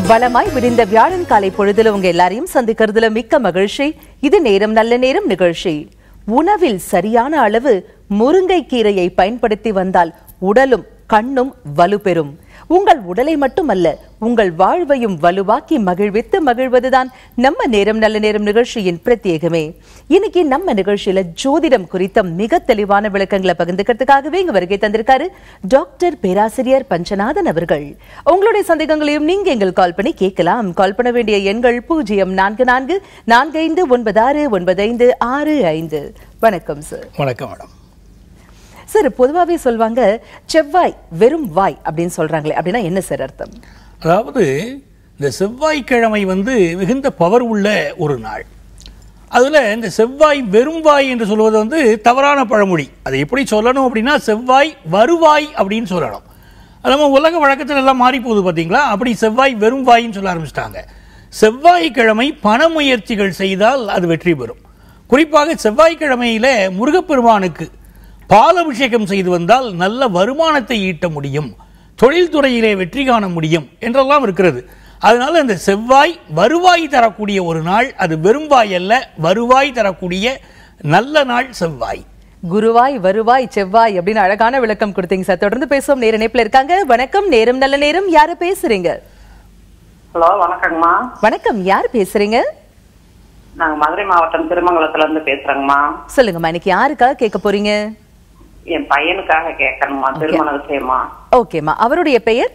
வளமாய் விடிந்த வியாழன் காலை பொழுதுல உங்க எல்லாரையும் சந்திக்கிறதுல மிக்க மகிழ்ச்சி இது நேரம் நல்ல நேரம் நிகழ்ச்சி உணவில் சரியான அளவு முருங்கை கீரையை பயன்படுத்தி வந்தால் உடலும் கண்ணும் வலுப்பெறும் உங்கள் உடலை மட்டுமல்ல உங்கள் வாழ்வையும் வலுவாக்கி மகிழ்வித்து மகிழ்வதுதான் நம்ம நேரம் நல்ல நேரம் நிகழ்ச்சியின் பிரத்யேகமே இன்னைக்கு நம்ம நிகழ்ச்சியில ஜோதிடம் குறித்த மிக தெளிவான விளக்கங்களை பகிர்ந்துக்கிறதுக்காகவே இங்க வருகை தந்திருக்காரு டாக்டர் பேராசிரியர் பஞ்சநாதன் அவர்கள் உங்களுடைய சந்தேகங்களையும் நீங்க எங்கள் கால் பண்ணி கேட்கலாம் கால் பண்ண வேண்டிய எண்கள் பூஜ்ஜியம் நான்கு நான்கு நான்கு ஐந்து ஒன்பது ஆறு ஒன்பது ஐந்து ஆறு ஐந்து வணக்கம் சார் வணக்கம் மேடம் சார் பொதுவாவே சொல்வாங்க செவ்வாய் வெறும் வாய் அப்படின்னு சொல்றாங்களே அப்படின்னா என்ன சார் அர்த்தம் அதாவது இந்த செவ்வாய்க்கிழமை வந்து மிகுந்த பவர் உள்ள ஒரு நாள் அதில் இந்த செவ்வாய் வெறும் வாய் என்று சொல்வது வந்து தவறான பழமொழி அதை எப்படி சொல்லணும் அப்படின்னா செவ்வாய் வருவாய் அப்படின்னு சொல்லணும் அது நம்ம உலக வழக்கத்தில் எல்லாம் மாறி போகுது பார்த்தீங்களா அப்படி செவ்வாய் வெறும் வாயின்னு சொல்ல ஆரம்பிச்சிட்டாங்க செவ்வாய்க்கிழமை பண முயற்சிகள் செய்தால் அது வெற்றி பெறும் குறிப்பாக செவ்வாய்க்கிழமையில முருகப்பெருமானுக்கு பால் அபிஷேகம் செய்து வந்தால் நல்ல வருமானத்தை ஈட்ட முடியும் தொழில்துறையிலே வெற்றி காண முடியும் என்றெல்லாம் இருக்கிறது அதனால இந்த செவ்வாய் வருவாய் தரக்கூடிய ஒரு நாள் அது வெறும் வாய் அல்ல வருவாய் தரக்கூடிய நல்ல நாள் செவ்வாய் குருவாய் வருவாய் செவ்வாய் அப்படின்னு அழகான விளக்கம் கொடுத்தீங்க சார் தொடர்ந்து பேசுவோம் நேர இணைப்புல இருக்காங்க வணக்கம் நேரம் நல்ல நேரம் யாரு பேசுறீங்க ஹலோ வணக்கங்கம்மா வணக்கம் யார் பேசுறீங்க நாங்க மதுரை மாவட்டம் திருமங்கலத்துல இருந்து பேசுறேங்கம்மா சொல்லுங்கம்மா இன்னைக்கு யாருக்காக கேட்க போறீங்க என் பையனுக்காக கேட்கணுமா திருமண விஷயமா ஓகேம்மா அவருடைய பெயர்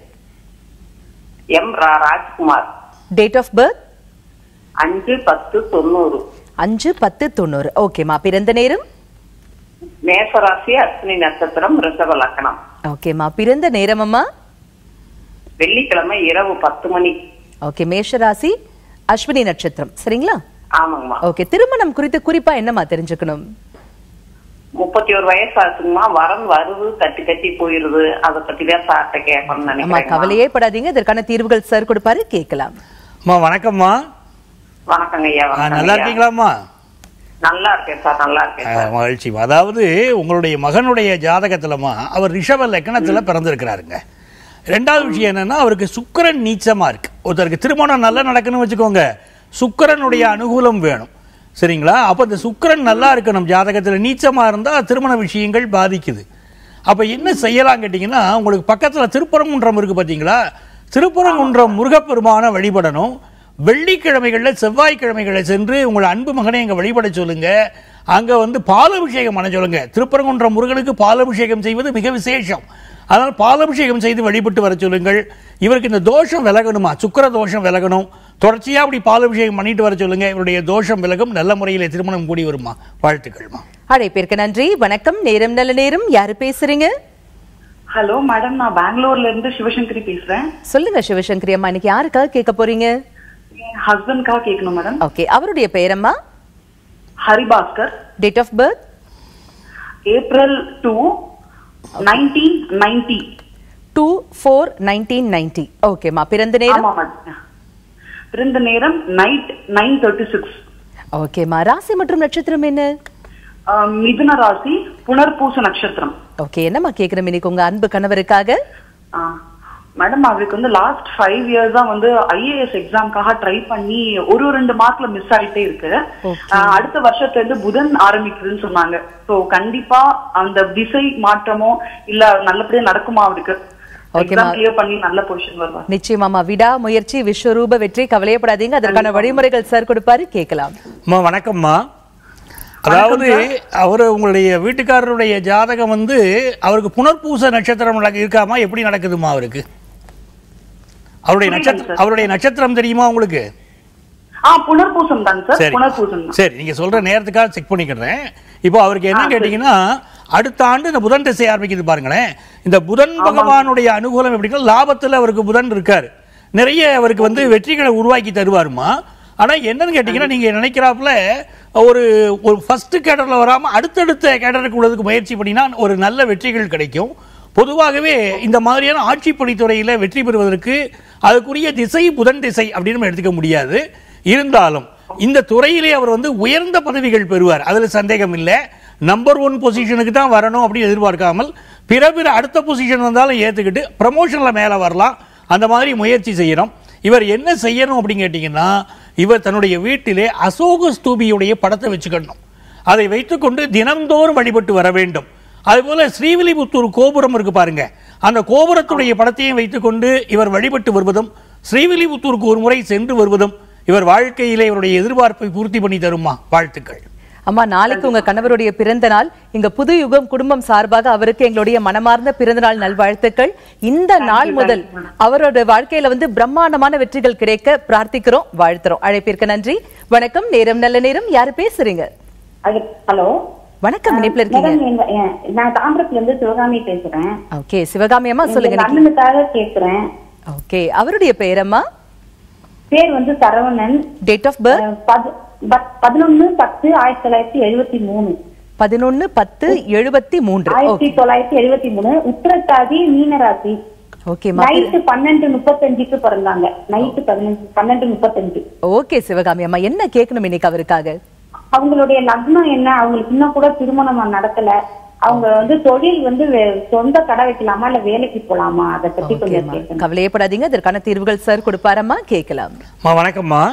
எம் ரா ராஜ்குமார் டேட் ஆஃப் பர்த் அஞ்சு பத்து தொண்ணூறு அஞ்சு பத்து தொண்ணூறு ஓகேம்மா பிறந்த நேரம் மேசராசி அஸ்வினி நட்சத்திரம் ரிஷப லக்கணம் ஓகேம்மா பிறந்த நேரம் அம்மா வெள்ளிக்கிழமை இரவு பத்து மணி ஓகே மேஷராசி அஸ்வினி நட்சத்திரம் சரிங்களா ஆமாங்கம்மா ஓகே திருமணம் குறித்து குறிப்பா என்னம்மா தெரிஞ்சுக்கணும் முப்பத்தி ஒரு வயசு ஆச்சுங்கம்மா வரன் வருது தட்டி தட்டி போயிருது அதை பத்தி தான் சார்ட்ட கேட்கணும்னு அம்மா நினைக்கிறேன் கவலையே படாதீங்க இதற்கான தீர்வுகள் சார் கொடுப்பாரு கேட்கலாம் அம்மா வணக்கம்மா வணக்கங்க ஐயா ஆ, வணக்கங்க நல்லா ஐயா. இருக்கீங்களாம்மா நல்லா இருக்கேன் சார் நல்லா இருக்கேன் ஆ, சார் மகிழ்ச்சி அதாவது உங்களுடைய மகனுடைய ஜாதகத்திலமா அவர் ரிஷப லக்கணத்தில் பிறந்திருக்கிறாருங்க ரெண்டாவது விஷயம் என்னன்னா அவருக்கு சுக்கிரன் நீச்சமா இருக்கு ஒருத்தருக்கு திருமணம் நல்லா நடக்கணும்னு வச்சுக்கோங்க சுக்கிரனுடைய அனுகூலம் வேணும் சரிங்களா அப்போ இந்த சுக்கிரன் நல்லா இருக்கணும் ஜாதகத்தில் நீச்சமா இருந்தா திருமண விஷயங்கள் பாதிக்குது அப்போ என்ன செய்யலாம் கேட்டிங்கன்னா உங்களுக்கு பக்கத்தில் திருப்பரங்குன்றம் இருக்கு பார்த்தீங்களா திருப்பரங்குன்றம் முருகப்பெருமான வழிபடணும் வெள்ளிக்கிழமைகளில் செவ்வாய்க்கிழமைகளை சென்று உங்கள் அன்பு மகனை அங்கே வழிபட சொல்லுங்க அங்கே வந்து பாலபிஷேகம் பண்ண சொல்லுங்க திருப்பரங்குன்றம் முருகனுக்கு பாலபிஷேகம் செய்வது மிக விசேஷம் அதனால் பாலபிஷேகம் செய்து வழிபட்டு வர சொல்லுங்கள் இவருக்கு இந்த தோஷம் விலகணுமா சுக்கிர தோஷம் விலகணும் தொடர்ச்சியாக அப்படி பாலபிஷேகம் பண்ணிட்டு வர சொல்லுங்க இவருடைய தோஷம் விலகும் நல்ல முறையில் திருமணம் கூடி வருமா வாழ்த்துக்கள்மா அழைப்பிற்கு நன்றி வணக்கம் நேரம் நல்ல நேரம் யாரு பேசுறீங்க ஹலோ மேடம் நான் பெங்களூர்ல இருந்து சிவசங்கரி பேசுறேன் சொல்லுங்க சிவசங்கரி அம்மா இன்னைக்கு யாருக்காக கேட்க போறீங்க என் ஹஸ்பண்ட்காக கேட்கணும் மேடம் ஓகே அவருடைய பெயரம்மா Haribhaskar date of birth April two nineteen ninety two four nineteen ninety ஓகேம்மா பிறந்த நேரம் ஆமா மேடம் பிறந்த நேரம் நைட் நைன் தேர்ட்டி சிக்ஸ் ஓகேம்மா ராசி மற்றும் நட்சத்திரம் என்ன மிதுன ராசி புனர்பூச நட்சத்திரம் ஓகே என்னம்மா கேக்குறோம் இன்னைக்கு உங்க அன்பு கணவருக்காக மேடம் அவருக்கு வந்து லாஸ்ட் ஃபைவ் இயர்ஸ் தான் வந்து ஐஏஎஸ் எக்ஸாம்க்காக ட்ரை பண்ணி ஒரு ரெண்டு மார்க்ல மிஸ் ஆயிட்டே இருக்கு Okay. ஆஹ் அடுத்த வருஷத்துல இருந்து புதன் ஆரம்பிக்குதுன்னு சொன்னாங்க சோ கண்டிப்பா அந்த திசை மாற்றமோ இல்ல நல்லபடியா நடக்குமா அவருக்கு Okay, எக்ஸாம் ma. கிளியர் பண்ணி நல்ல பொசிஷன் வருவார் நிச்சயமாமா விடா முயற்சி விஸ்வரூப வெற்றி கவலையப்படாதீங்க அதற்கான வழிமுறைகள் சார் கொடுப்பாரு கேட்கலாம் அம்மா வணக்கம்மா அதாவது அவர் உங்களுடைய வீட்டுக்காரருடைய ஜாதகம் வந்து அவருக்கு புனர்பூச நட்சத்திரம் நடக்க- இருக்காமா எப்படி நடக்குதுமா அவருக்கு அவருடைய நட்சத்திரம் அவருடைய நட்சத்திரம் தெரியுமா உங்களுக்கு ஆ புனர்பூசம் தாங்க சார் சரி புனர்பூசம் தான் சரி நீங்க சொல்ற நேரத்துக்காக செக் பண்ணிக்கிறேன் இப்போ அவருக்கு என்ன கேட்டீங்கன்னா அடுத்த ஆண்டு இந்த புதன் திசை ஆரம்பிக்குது பாருங்களேன் இந்த புதன் பகவானுடைய அனுகூலம் எப்படின்னா லாபத்துல அவருக்கு புதன் இருக்காரு நிறைய அவருக்கு வந்து வெற்றிகளை உருவாக்கி தருவாருமா ஆனா என்னன்னு கேட்டீங்கன்னா நீங்க நினைக்கிறாப்புல ஒரு ஒரு ஃபர்ஸ்ட் கேடர்ல வராம அடுத்தடுத்த கேடருக்கு உள்ளதுக்கு முயற்சி பண்ணினா ஒரு நல்ல வெற்றிகள் கிடைக்கும் பொதுவாகவே இந்த மாதிரியான ஆட்சி பணித்துறையில வெற்றி பெறுவதற்கு அதுக்குரிய திசை புதன் திசை அப்படின்னு நம்ம எடுத்துக்க முடியாது இருந்தாலும் இந்த துறையிலே அவர் வந்து உயர்ந்த பதவிகள் பெறுவார் அதுல சந்தேகம் இல்லை நம்பர் ஒன் பொசிஷனுக்கு தான் வரணும் அப்படின்னு எதிர்பார்க்காமல் பிற பிற அடுத்த பொசிஷன் வந்தாலும் ஏத்துக்கிட்டு ப்ரமோஷன்ல மேல வரலாம் அந்த மாதிரி முயற்சி செய்யறோம் இவர் என்ன செய்யணும் அப்படின்னு கேட்டிங்கன்னா இவர் தன்னுடைய வீட்டிலே அசோக ஸ்தூபியுடைய படத்தை வச்சுக்கணும் அதை வைத்துக்கொண்டு தினந்தோறும் வழிபட்டு வர வேண்டும் அதுபோல ஸ்ரீவில்லிபுத்தூர் கோபுரம் இருக்கு பாருங்க அந்த கோபுரத்துடைய படத்தையும் வைத்துக்கொண்டு இவர் வழிபட்டு வருவதும் ஸ்ரீவில்லிபுத்தூருக்கு ஒரு முறை சென்று வருவதும் இவர் வாழ்க்கையிலே இவருடைய எதிர்பார்ப்பை பூர்த்தி பண்ணி தருமா வாழ்த்துக்கள் அம்மா நாளைக்கு உங்க கணவருடைய பிறந்த நாள் இங்க புது யுகம் குடும்பம் சார்பாக அவருக்கு எங்களுடைய மனமார்ந்த பிறந்த நாள் நல்வாழ்த்துக்கள் இந்த நாள் முதல் அவரோட வாழ்க்கையில வந்து பிரம்மாண்டமான வெற்றிகள் கிடைக்க பிரார்த்திக்கிறோம் வாழ்த்துறோம் அழைப்பிற்கு நன்றி வணக்கம் நேரம் நல்ல நேரம் யாரு பேசுறீங்க ஹலோ வணக்கம் இணைப்புல இருக்கீங்க மேடம் எங்க எ- நான் தாம்பரத்துல இருந்து சிவகாமி பேசுறேன் ஓகே சிவகாமி அம்மா சொல்லுங்க எங்க இன்னைக்கு. அண்ணனுக்காக கேக்குறேன் ஓகே அவருடைய பெயரம்மா பேர் வந்து சரவணன் டேட் ஆஃப் பர்த் அஹ், பது- பத்- பதினொன்னு பத்து ஆயிரத்தி தொள்ளாயிரத்தி எழுபத்தி மூணு பதினொன்னு பத்து எழுபத்தி மூன்று ஆயிரத்தி தொள்ளாயிரத்தி எழுபத்தி மூணு உத்திரட்டாதி மீனராசி ஓகேம்மா நைட்டு பன்னெண்டு முப்பத்தஞ்சுக்கு பிறந்தாங்க நைட்டு பதினஞ்சு பன்னெண்டு முப்பத்தஞ்சு ஓகே சிவகாமி அம்மா என்ன கேட்கணும் இன்னைக்கு அவருக்காக அவங்களுடைய லக்னம் என்ன அவங்களுக்கு இன்னும் கூட திருமணம் நடக்கல அவங்க வந்து தொழில் வந்து வே- சொந்த கடை வைக்கலாமா இல்ல வேலைக்கு போலாமா அதை பத்தி கொஞ்சம் ஓகேம்மா கேட்கணும் கவலையப்படாதீங்க அதற்கான தீர்வுகள் சார் கொடுப்பாரம்மா கேட்கலாம் அம்மா வணக்கம்மா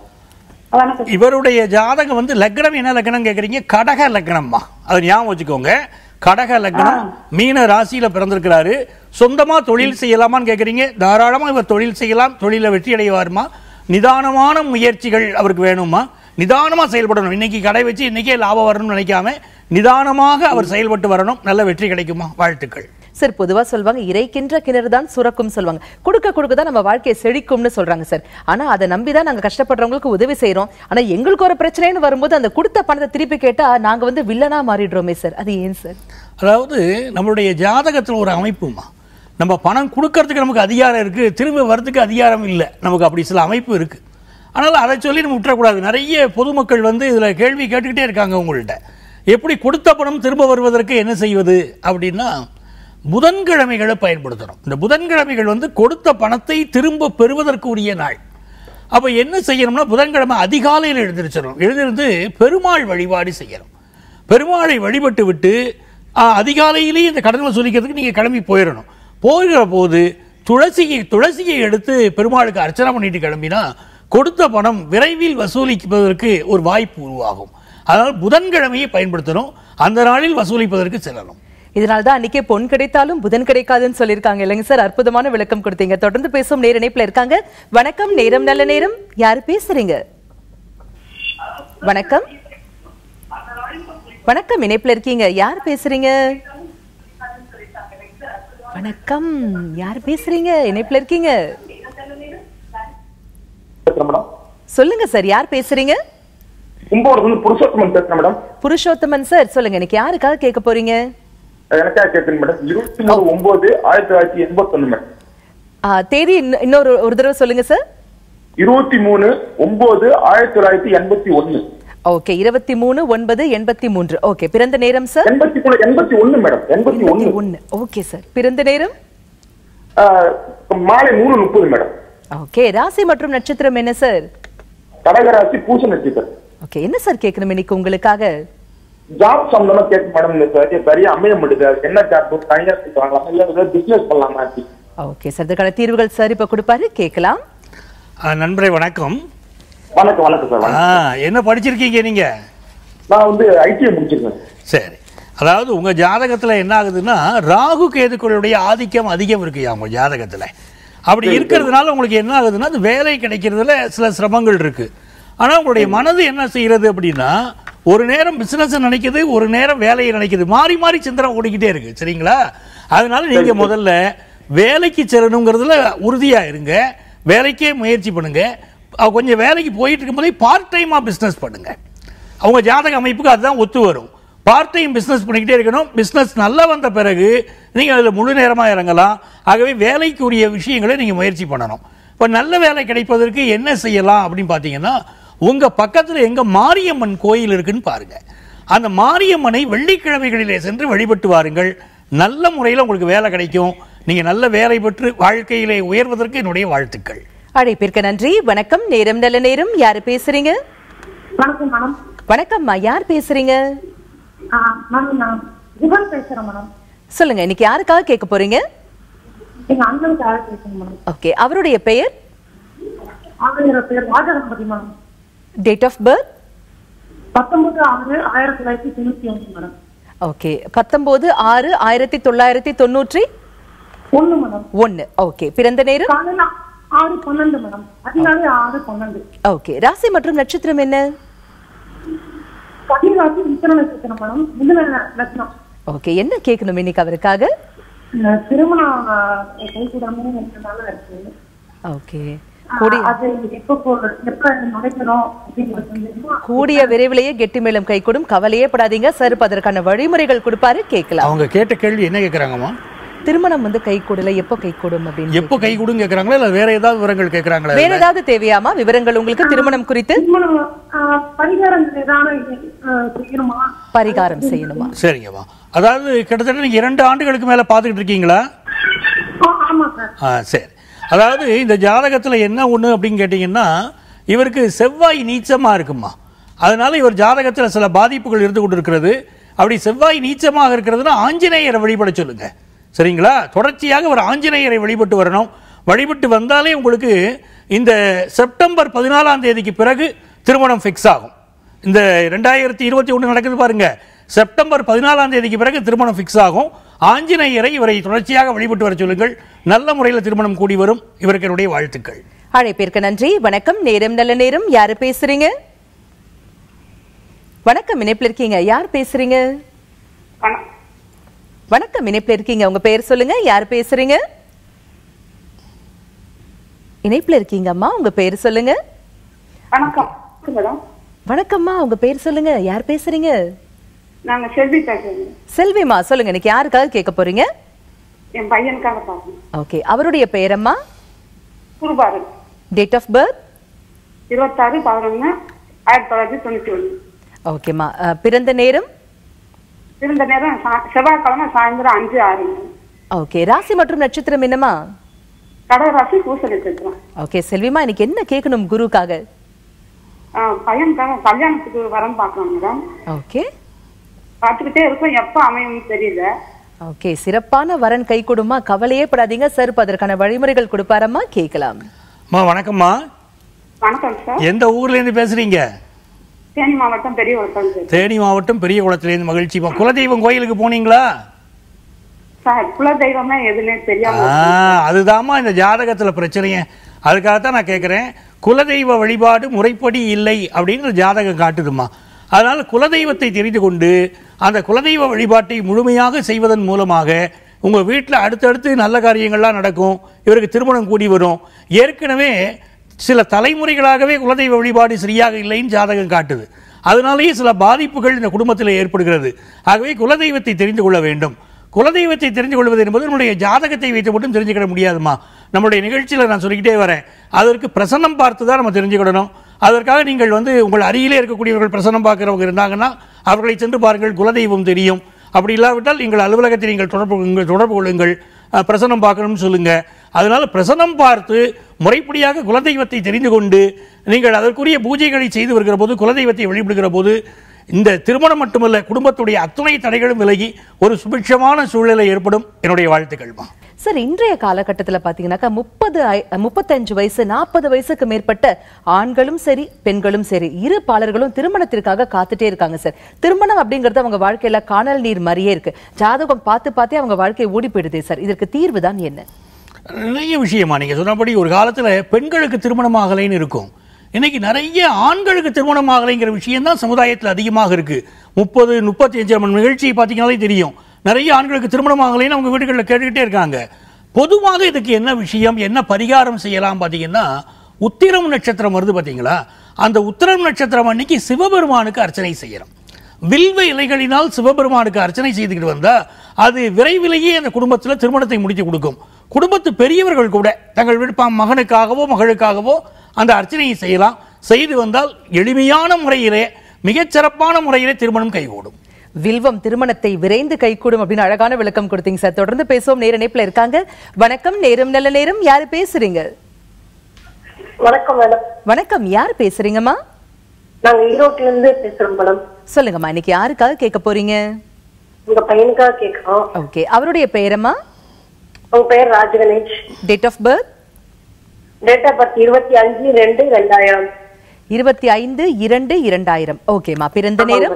வணக்கம் இவருடைய ஜாதகம் வந்து லக்னம் என்ன லக்னம் கேக்குறீங்க கடக லக்னம்மா அது ஞாபகம் வச்சுக்கோங்க கடக லக்னம் மீன ராசியில பிறந்திருக்கிறாரு சொந்தமா தொழில் செய்யலாமான்னு கேக்குறீங்க தாராளமா இவர் தொழில் செய்யலாம் தொழில வெற்றி அடைவாருமா நிதானமான முயற்சிகள் அவருக்கு வேணுமா நிதானமா செயல்படணும் இன்னைக்கு கடை வச்சு இன்னைக்கே லாபம் வரணும்னு நினைக்காம நிதானமாக அவர் செயல்பட்டு வரணும் நல்ல வெற்றி கிடைக்குமா வாழ்த்துக்கள் சார் பொதுவா சொல்வாங்க இறைக்கின்ற கிணறு தான் சுரக்கும் சொல்லுவாங்க கொடுக்க கொடுக்க தான் நம்ம வாழ்க்கையை செழிக்கும்னு சொல்றாங்க சார் ஆனா அதை நம்பி தான் நாங்க கஷ்டப்படுறவங்களுக்கு உதவி செய்றோம் ஆனா எங்களுக்கு ஒரு பிரச்சனைன்னு வரும்போது அந்த கொடுத்த பணத்தை திருப்பி கேட்டா நாங்க வந்து வில்லனா மாறிடுறோமே சார் அது ஏன் சார் அதாவது நம்மளுடைய ஜாதகத்தில் ஒரு அமைப்புமா நம்ம பணம் கொடுக்கறதுக்கு நமக்கு அதிகாரம் இருக்கு திரும்ப வரதுக்கு அதிகாரம் இல்லை நமக்கு அப்படி சில அமைப்பு இருக்கு ஆனால் அதை சொல்லி நம்ம விட்டுறக்கூடாது நிறைய பொதுமக்கள் வந்து இதில் கேள்வி கேட்டுக்கிட்டே இருக்காங்க உங்கள்கிட்ட எப்படி கொடுத்த பணம் திரும்ப வருவதற்கு என்ன செய்வது அப்படின்னா புதன்கிழமைகளை பயன்படுத்தணும் இந்த புதன்கிழமைகள் வந்து கொடுத்த பணத்தை திரும்ப பெறுவதற்கு உரிய நாள் அப்போ என்ன செய்யணும்னா புதன்கிழமை அதிகாலையில் எழுந்திருச்சிடணும் எழுந்திருந்து பெருமாள் வழிபாடு செய்யணும் பெருமாளை வழிபட்டு விட்டு ஆ, அதிகாலையிலேயே இந்த கடன் வசூலிக்கிறதுக்கு நீங்கள் கிளம்பி போயிடணும் போகிற போது துளசியை துளசியை எடுத்து பெருமாளுக்கு அர்ச்சனை பண்ணிட்டு கிளம்பினா கொடுத்த பணம் விரைவில் வசூலிப்பதற்கு ஒரு வாய்ப்பு உருவாகும் அதனால் புதன்கிழமையை பயன்படுத்தணும் அந்த நாளில் வசூலிப்பதற்கு செல்லணும் இதனால தான் அன்னைக்கே பொன் கிடைத்தாலும் புதன் கிடைக்காதுன்னு சொல்லியிருக்காங்க இல்லைங்க சார் அற்புதமான விளக்கம் கொடுத்தீங்க தொடர்ந்து பேசும் நேர இணைப்புல இருக்காங்க வணக்கம் நேரம் நல்ல நேரம் யாரு பேசுறீங்க வணக்கம் வணக்கம் இணைப்புல இருக்கீங்க யார் பேசுறீங்க வணக்கம் யார் பேசுறீங்க இணைப்புல இருக்கீங்க பேசுறேன் மேடம் சொல்லுங்க சார் யார் பேசுறீங்க கும்பகோணத்துல இருந்து புருஷோத்தமன் பேசுறேன் மேடம் புருஷோத்தமன் சார் சொல்லுங்க இன்னைக்கு யாருக்காக கேட்க போறீங்க எனக்காக கேட்குறேன் மேடம் இருபத்தி மூணு ஒன்பது ஆயிரத்தி தொள்ளாயிரத்தி எண்பத்தொன்னு மேடம் ஆ, தேதி இன்ன- இன்னொரு ஒரு தடவை சொல்லுங்க சார் இருபத்தி மூணு ஒன்பது ஆயிரத்தி தொள்ளாயிரத்தி எண்பத்தி ஒன்னு ஓகே இருபத்தி மூணு ஒன்பது எண்பத்தி மூன்று ஓகே பிறந்த நேரம் சார் எண்பத்தி மூணு எண்பத்தி ஒன்னு மேடம் எண்பத்தி ஒன்னு ஒன்னு ஓகே சார் பிறந்த நேரம் ஆஹ், மாலை மூணு முப்பது மேடம் ஓகே ராசி மற்றும் நட்சத்திரம் என்ன சார் கடகராசி பூச நட்சத்திரம் ஓகே என்ன சார் கேட்கணும் இன்னைக்கு உங்களுக்காக ஜாப் சம்பந்தமா கேட்க மேடம் இந்த சரியா சரியா அமைய முடியுது அதுக்கு என்ன ஜாப் தனியா வாங்கலாம் இல்ல ஏதாவது பிசினஸ் பண்ணலாமா அப்படி ஓகே சார் இதுக்கான தீர்வுகள் சார் இப்ப கொடுப்பாரு கேட்கலாம் ஆ, நண்பரே வணக்கம் வணக்கம் வணக்கம் சார் ஆ, வணக்கம் என்ன படிச்சிருக்கீங்க நீங்க நான் வந்து ஐடிஐ முடிச்சிருக்கேன் சரி அதாவது உங்க ஜாதகத்துல என்ன ஆகுதுன்னா ராகு கேதுக்களுடைய ஆதிக்கம் அதிகம் இருக்குயா உங்க ஜாதகத்துல அப்படி இருக்கிறதுனால உங்களுக்கு என்ன ஆகுதுன்னா அது வேலை கிடைக்கிறதுல சில சிரமங்கள் இருக்கு ஆனா உங்களுடைய மனது என்ன செய்யறது அப்படின்னா ஒரு நேரம் பிசினஸ் நினைக்குது ஒரு நேரம் வேலையை நினைக்குது மாறி மாறி சிந்தனை ஓடிக்கிட்டே இருக்கு சரிங்களா அதனால நீங்க முதல்ல வேலைக்கு செல்லணுங்கிறதுல உறுதியா இருங்க வேலைக்கே முயற்சி பண்ணுங்க அஹ் கொஞ்சம் வேலைக்கு போயிட்டு இருக்கும்போதே பார்ட் டைமா பிசினஸ் பண்ணுங்க அவங்க ஜாதக அமைப்புக்கு அதுதான் ஒத்து வரும் பார்ட் டைம் பிஸ்னஸ் பண்ணிக்கிட்டே இருக்கணும் பிஸ்னஸ் நல்லா வந்த பிறகு நீங்கள் அதில் முழு நேரமாக இறங்கலாம் ஆகவே வேலைக்குரிய விஷயங்களை நீங்கள் முயற்சி பண்ணணும் இப்போ நல்ல வேலை கிடைப்பதற்கு என்ன செய்யலாம் அப்படின்னு பார்த்தீங்கன்னா உங்கள் பக்கத்தில் எங்கே மாரியம்மன் கோயில் இருக்குன்னு பாருங்கள் அந்த மாரியம்மனை வெள்ளிக்கிழமைகளிலே சென்று வழிபட்டு வாருங்கள் நல்ல முறையில் உங்களுக்கு வேலை கிடைக்கும் நீங்கள் நல்ல வேலை பெற்று வாழ்க்கையிலே உயர்வதற்கு என்னுடைய வாழ்த்துக்கள் அழைப்பிற்கு நன்றி வணக்கம் நேரம் நல்ல நேரம் யாரு பேசுறீங்க வணக்கம் மேடம் வணக்கம்மா யார் பேசுறீங்க மேம் நான் குகன் பேசுறேன் மேடம் சொல்லுங்க இன்னைக்கு யாருக்காக கேட்க போறீங்க எங்க அண்ணனுக்காக பேசுறேன் மேடம் ஓகே அவருடைய பெயர் ஆயிரம் பேர் Rajaganapathi madam date of birth பத்தொன்பது ஆறு ஆயிரத்தி தொள்ளாயிரத்தி தொண்ணூத்தி ஒன்று மேடம் ஓகே பத்தொன்பது ஆறு ஆயிரத்தி தொள்ளாயிரத்தி தொண்ணூற்றி ஒண்ணு மேடம் ஒன்னு ஓகே பிறந்த நேரம் காலையில ஆறு பன்னெண்டு மேடம் அதிகாலை ஆறு பன்னெண்டு ஓகே ராசி மற்றும் நட்சத்திரம் என்ன கன்னிராசி உத்தர நட்சத்திரம் மேடம் முதல லட்சணம் ஓகே என்ன கேட்கணும் இன்னைக்கு அவருக்காக அஹ் திருமணம் அஹ், கைகூடாம இருக்கிறதால இருக்கு ஓகே அஹ், கூடிய அது எப்போ போ- எப்ப நடைபெறும் அப்படிங்கிறது தெரியுமா? கூடிய விரைவிலேயே கெட்டி மேளம் கைகூடும் கவலையே படாதீங்க சார் இப்ப அதற்கான வழிமுறைகள் கொடுப்பாரு கேட்கலாம் அவங்க கேட்ட கேள்வி என்ன கேட்குறாங்கம்மா திருமணம் வந்து கைகூடல எப்போ கைகூடும் அப்படின்னு எப்போ கை கொடுங்க கேட்குறாங்களா இல்லை வேற ஏதாவது விவரங்கள் கேட்குறாங்களா வேற ஏதாவது தேவையாமா விவரங்கள் உங்களுக்கு திருமணம் குறித்து திருமணம் அஹ், பரிகாரம் ஏதாவது அஹ், செய்யணுமா பரிகாரம் செய்யணுமா சரிங்கம்மா அதாவது கிட்டத்தட்ட நீங்கள் இரண்டு ஆண்டுகளுக்கு மேலே பார்த்துக்கிட்டு இருக்கீங்களா ஆ- ஆமா சார் ஆ சரி அதாவது இந்த ஜாதகத்தில் என்ன ஒன்று அப்படின்னு கேட்டிங்கன்னா இவருக்கு செவ்வாய் நீச்சமாக இருக்குமா அதனால இவர் ஜாதகத்தில் சில பாதிப்புகள் இருந்து கொண்டு இருக்கிறது அப்படி செவ்வாய் நீச்சமாக இருக்கிறதுனா ஆஞ்சநேயரை வழிபட சொல்லுங்க சரிங்களா தொடர்ச்சியாக ஒரு ஆஞ்சநேயரை வழிபட்டு வரணும் வழிபட்டு வந்தாலே உங்களுக்கு இந்த செப்டம்பர் பதினாலாம் தேதிக்கு பிறகு திருமணம் ஃபிக்ஸ் ஆகும் இந்த ரெண்டாயிரத்தி இருபத்தி ஒன்று நடக்குது பாருங்க செப்டம்பர் பதினாலாம் தேதிக்கு பிறகு திருமணம் ஃபிக்ஸ் ஆகும் ஆஞ்சநேயரை இவரை தொடர்ச்சியாக வழிபட்டு வர சொல்லுங்கள் நல்ல முறையில் திருமணம் கூடி வரும் இவருக்கு என்னுடைய வாழ்த்துக்கள் அழைப்பிற்கு நன்றி வணக்கம் நேரம் நல்ல நேரம் யாரு பேசுறீங்க வணக்கம் இணைப்புல இருக்கீங்க யார் பேசுறீங்க வண- வணக்கம் இணைப்புல இருக்கீங்க உங்க பேர் சொல்லுங்க யார் பேசுறீங்க இணைப்புல இருக்கீங்க அம்மா உங்க பேர் சொல்லுங்க வணக்கம் மேடம் வணக்கம்மா உங்க பேர் சொல்லுங்க யார் பேசுறீங்க நாங்க செல்வி பேசுறேங்க செல்விமா சொல்லுங்க இன்னைக்கு யாருக்காக கேட்க போறீங்க என் பையனுக்காக பார்க்கணும் ஓகே அவருடைய பெயரம்மா குருபாரு டேட் ஆஃப் பர்த் இருபத்தாறு பதினொன்று ஆயிரத்தி தொள்ளாயிரத்தி தொண்ணூற்றி ஒன்று ஓகேம்மா அஹ், பிறந்த நேரம் இருந்த நேரம் சா- செவ்வாய்க்கிழமை சாயந்தரம் அஞ்சு ஆறுங்க ஓகே ராசி மற்றும் நட்சத்திரம் என்னம்மா கடகராசி பூச நட்சத்திரம் ஓகே செல்விமா இன்னைக்கு என்ன கேட்கணும் குருக்காக ஆ, பையனுக்காக கல்யாணத்துக்கு வரேன்னு பார்க்கலாம் மேடம் ஓகே பார்த்துக்கிட்டே இருக்கோம் எப்போ அமையும்னு தெரியல ஓகே சிறப்பான வரன் கை கொடுமா கவலையே படாதீங்க சார் இப்ப அதற்கான வழிமுறைகள் கொடுப்பாரம்மா கேட்கலாம் அம்மா வணக்கம்மா வணக்கம் சார் எந்த ஊர்லேருந்து பேசுறீங்க தேனி மாவட்டம் பெரிய ஒருத்தம் சார் தேனி மாவட்டம் பெரிய குளத்துலேருந்து மகிழ்ச்சிமா குலதெய்வம் கோயிலுக்கு போனீங்களா சார் குல தெய்வமே எதுனே தெரியாம ஆ அதுதாம்மா இந்த ஜாதகத்தில் பிரச்சனையே அதுக்காகத்தான் நான் கேட்குறேன் குலதெய்வ வழிபாடு முறைப்படி இல்லை அப்படின்னு ஜாதகம் காட்டுதுமா அதனால் குலதெய்வத்தை தெரிந்து கொண்டு அந்த குலதெய்வ வழிபாட்டை முழுமையாக செய்வதன் மூலமாக உங்கள் வீட்டில் அடுத்தடுத்து நல்ல காரியங்கள்லாம் நடக்கும் இவருக்கு திருமணம் கூடி வரும் ஏற்கனவே சில தலைமுறைகளாகவே குலதெய்வ வழிபாடு சரியாக இல்லைன்னு ஜாதகம் காட்டுது அதனாலேயே சில பாதிப்புகள் இந்த குடும்பத்தில் ஏற்படுகிறது ஆகவே குலதெய்வத்தை தெரிந்து கொள்ள வேண்டும் குலதெய்வத்தை தெரிந்து கொள்வது என்பது நம்முடைய ஜாதகத்தை வைத்து மட்டும் தெரிஞ்சுக்கிட முடியாதுமா நம்முடைய நிகழ்ச்சியில் நான் சொல்லிக்கிட்டே வரேன் அதற்கு பிரசன்னம் பார்த்து தான் நம்ம தெரிஞ்சுக்கிடணும் அதற்காக நீங்கள் வந்து உங்கள் அருகிலே இருக்கக்கூடியவர்கள் பிரசன்னம் பார்க்குறவங்க இருந்தாங்கன்னா அவர்களை சென்று பாருங்கள் குலதெய்வம் தெரியும் அப்படி இல்லாவிட்டால் எங்கள் அலுவலகத்தை நீங்கள் தொடர்பு கொள்ளுங்கள் தொடர்பு கொள்ளுங்கள் அஹ், பிரசன்னம் பார்க்கணும்னு சொல்லுங்க அதனால பிரசன்னம் பார்த்து முறைப்படியாக குலதெய்வத்தை தெரிந்து கொண்டு நீங்கள் அதற்குரிய பூஜைகளை செய்து வருகிற போது குலதெய்வத்தை வழிபடுகிற போது இந்த திருமணம் மட்டுமல்ல குடும்பத்துடைய அத்துணை தடைகளும் விலகி ஒரு சுபிட்சமான சூழ்நிலை ஏற்படும் என்னுடைய வாழ்த்துக்கள்மா சார் இன்றைய காலகட்டத்துல பாத்தீங்கன்னாக்கா முப்பது முப்பத்தஞ்சு வயசு நாற்பது வயசுக்கு மேற்பட்ட ஆண்களும் சரி பெண்களும் சரி இரு பாலர்களும் திருமணத்திற்காக காத்துட்டே இருக்காங்க சார் திருமணம் அப்படிங்கறது அவங்க வாழ்க்கையில காணல் நீர் மாதிரியே இருக்கு ஜாதகம் பார்த்து பார்த்தே அவங்க வாழ்க்கை ஓடி போயிடுதே சார் இதற்கு தீர்வு தான் என்ன நிறைய விஷயமா நீங்க சொன்னபடி ஒரு காலத்துல பெண்களுக்கு திருமணம் ஆகலைன்னு இருக்கும் இன்னைக்கு நிறைய ஆண்களுக்கு திருமணம் ஆகலைங்கிற விஷயம் தான் சமுதாயத்தில் அதிகமாக இருக்கு முப்பது முப்பத்தி அஞ்சு நம்ம நிகழ்ச்சியை பார்த்தீங்கன்னாலே தெரியும் நிறைய ஆண்களுக்கு திருமணம் ஆகலைன்னு அவங்க வீடுகளில் கேட்டுக்கிட்டே இருக்காங்க பொதுவாக இதுக்கு என்ன விஷயம் என்ன பரிகாரம் செய்யலாம் பார்த்தீங்கன்னா உத்திரம் நட்சத்திரம் வருது பார்த்தீங்களா அந்த உத்திரம் நட்சத்திரம் அன்னைக்கு சிவபெருமானுக்கு அர்ச்சனை செய்யணும் வில்வ இலைகளினால் சிவபெருமானுக்கு அர்ச்சனை செய்துக்கிட்டு வந்தா அது விரைவிலேயே அந்த குடும்பத்தில் திருமணத்தை முடித்து கொடுக்கும் குடும்பத்து பெரியவர்கள் கூட தங்கள் விருப்பம் மகனுக்காகவோ மகளுக்காகவோ அந்த அர்ச்சனையை செய்யலாம் செய்து வந்தால் எளிமையான முறையிலே மிகச்சிறப்பான முறையிலே திருமணம் கைகூடும் வில்வம் திருமணத்தை விரைந்து கைகூடும் அப்படின்னு அழகான விளக்கம் கொடுத்தீங்க சார் தொடர்ந்து பேசுவோம் நேர இணைப்புல இருக்காங்க வணக்கம் நேரம் நல்ல நேரம் யாரு பேசுறீங்க வணக்கம் மேடம் வணக்கம் யார் பேசுறீங்கம்மா நாங்க ஈரோட்ல இருந்து பேசுறோம் மேடம் சொல்லுங்கம்மா இன்னைக்கு யாருக்காக கேட்க போறீங்க உங்க பையனுக்காக கேட்கிறோம் ஓகே அவருடைய பெயரம்மா உங்க பெயர் Rajaganesh date of birth date of birth இருபத்தி அஞ்சு ரெண்டு ரெண்டாயிரம் இருபத்தி ஐந்து இரண்டு இரண்டாயிரம் ஓகேம்மா பிறந்த நேரம்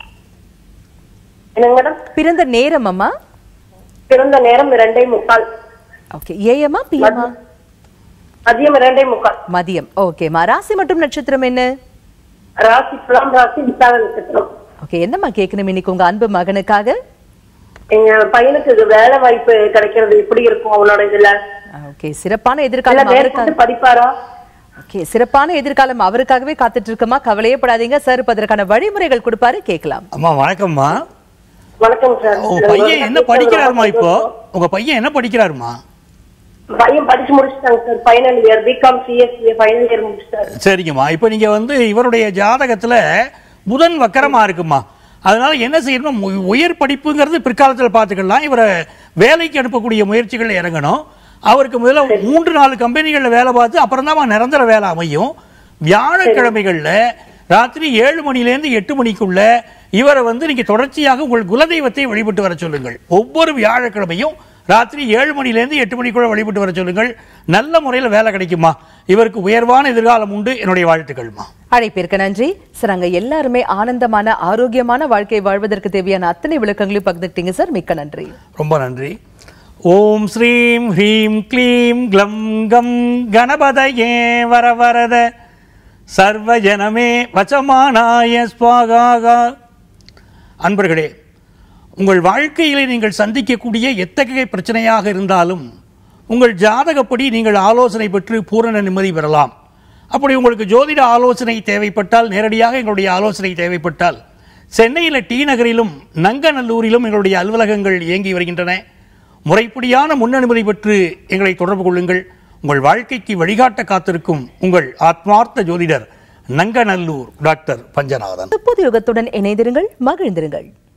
என்னங்க மேடம் பிறந்த நேரம் அம்மா பிறந்த நேரம் இரண்டே முக்கால் ஓகே ஏஎம்மா பிஎம்மா மதியம் இரண்டே முக்கால் மதியம் ஓகேம்மா ராசி மற்றும் நட்சத்திரம் என்ன ராசி துலாம் ராசி விசாக நட்சத்திரம் ஓகே என்னம்மா கேட்கணும் இன்னைக்கு உங்க அன்பு மகனுக்காக எங்க பையனுக்கு இது வேலை வாய்ப்பு கிடைக்கிறது எப்படி இருக்கும் அவனோட இதுல ஓகே சிறப்பான இல்ல எதிர்காலம் அவருக்காக மேற்கொண்டு படிப்பாரா ஓகே சிறப்பான எதிர்காலம் அவருக்காகவே காத்துட்டு இருக்கமா கவலையே படாதீங்க சார் இப்ப அதற்கான வழிமுறைகள் கொடுப்பாரு கேட்கலாம் அம்மா வணக்கம்மா வணக்கம் சார் உங்க பையன் என்ன படிக்கிறாருமா இப்போ உங்க பையன் என்ன படிக்கிறாருமா பையன் படிச்சு முடிச்சிட்டாங்க sir final year BCom CSC final year முடிச்சிட்டாரு சரிங்கம்மா இப்போ நீங்க வந்து இவருடைய ஜாதகத்துல புதன் வக்கரமா இருக்குமா அதனால என்ன செய்யணும் உ- உயர் படிப்புங்கிறது பிற்காலத்தில் பார்த்துக்கலாம் இவரை வேலைக்கு அனுப்பக்கூடிய முயற்சிகள் இறங்கணும் அவருக்கு முதல்ல மூன்று நாலு கம்பெனிகளில் வேலை பார்த்து அப்புறம் தான் நிரந்தர வேலை அமையும் வியாழக்கிழமைகள்ல ராத்திரி ஏழு மணிலேருந்து எட்டு மணிக்குள்ள இவரை வந்து நீங்க தொடர்ச்சியாக உங்கள் குலதெய்வத்தை வழிபட்டு வர சொல்லுங்கள் ஒவ்வொரு வியாழக்கிழமையும் ராத்திரி ஏழு மணிலேருந்து எட்டு மணிக்குள்ள வழிபட்டு வர சொல்லுங்கள் நல்ல முறையில் வேலை கிடைக்குமா இவருக்கு உயர்வான எதிர்காலம் உண்டு என்னுடைய வாழ்த்துக்கள்மா அழைப்பிற்கு நன்றி சார் அங்க எல்லாருமே ஆனந்தமான ஆரோக்கியமான வாழ்க்கை வாழ்வதற்கு தேவையான அத்தனை விளக்கங்களையும் பகிர்ந்துட்டீங்க சார் மிக்க நன்றி ரொம்ப நன்றி ஓம் ஸ்ரீம் ஹ்ரீம் க்ளீம் க்ளம் கம் கணபதயே வரவரத சர்வஜனமே வச்சமானாய ஸ்வாகாகா அன்பர்களே உங்கள் வாழ்க்கையிலே நீங்கள் சந்திக்கக்கூடிய எத்தகைய பிரச்சனையாக இருந்தாலும் உங்கள் ஜாதகப்படி நீங்கள் ஆலோசனை பெற்று பூரண நிம்மதி பெறலாம் அப்படி உங்களுக்கு ஜோதிட ஆலோசனை தேவைப்பட்டால் நேரடியாக எங்களுடைய ஆலோசனை தேவைப்பட்டால் சென்னையில் டி நகரிலும் நங்கநல்லூரிலும் எங்களுடைய அலுவலகங்கள் இயங்கி வருகின்றன முறைப்படியான முன்னனுமதி பெற்று எங்களை தொடர்பு கொள்ளுங்கள் உங்கள் வாழ்க்கைக்கு வழிகாட்ட காத்திருக்கும் உங்கள் ஆத்மார்த்த ஜோதிடர் நங்கநல்லூர் டாக்டர் பஞ்சநாதன் புது யுகத்துடன் இணைந்திருங்கள் மகிழ்ந்திருங்கள்